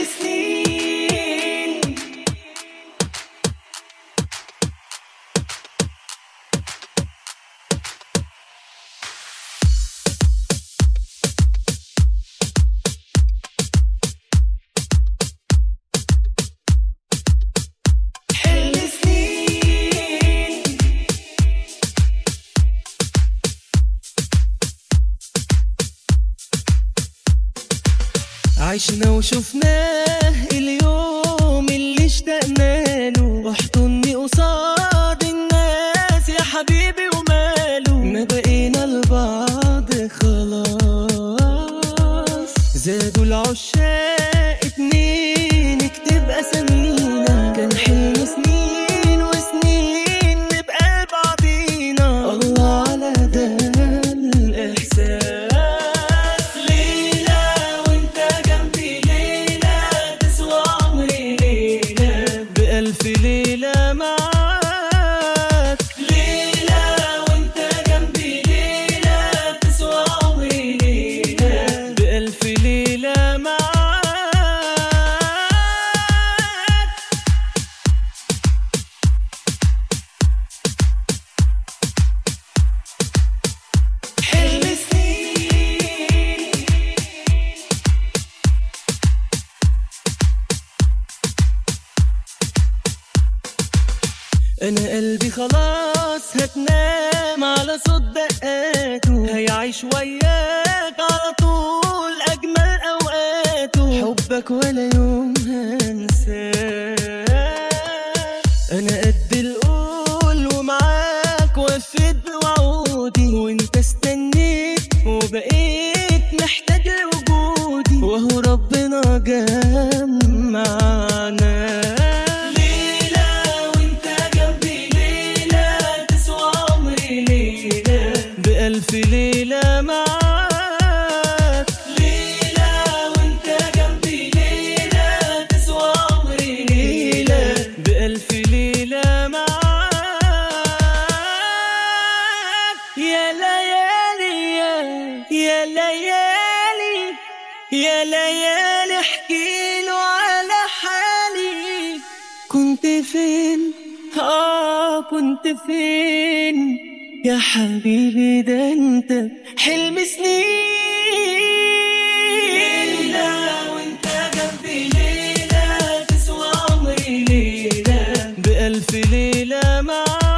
سنين حلم سنين عشنا وشفناه اليوم اللي اشتقنا له احضني قصاد الناس يا حبيبي وماله ما بقينا لبعض خلاص زادوا العشاق اتنين اكتب اسامينا كان حلم سنين وسنين نبقى بعضينا الله على ده الاحساس ليلة وانت جنبي ليلة تسوى عمري ليلة بألف ليلة معاك ليلة وانت جنبي ليلة تسوى عمري ليلة بألف ليلة معاك حلم سنين انا قلبي خلاص هتنام على صوت دقاته هيعيش وياك على طول اجمل اوقاته حبك ولا يوم هنساه انا قد القول ومعاك وفيت بوعودي وانت استنيت وبقيت محتاج لوجودي وهو ربنا جمعنا ليلة وانت جنبي ليلة تسوى عمري ليلة بألف ليلة معاك ليلة وانت جنبي ليلة تسوى عمري ليلة بألف ليلة معاك يا ليالي يا, يا ليالي يا ليالي احكيله على حالي كنت فين اه كنت فين يا حبيبي ده انت حلم سنين ليلة وانت جنبي ليلة تسوى عمري ليلة بألف ليلة معاك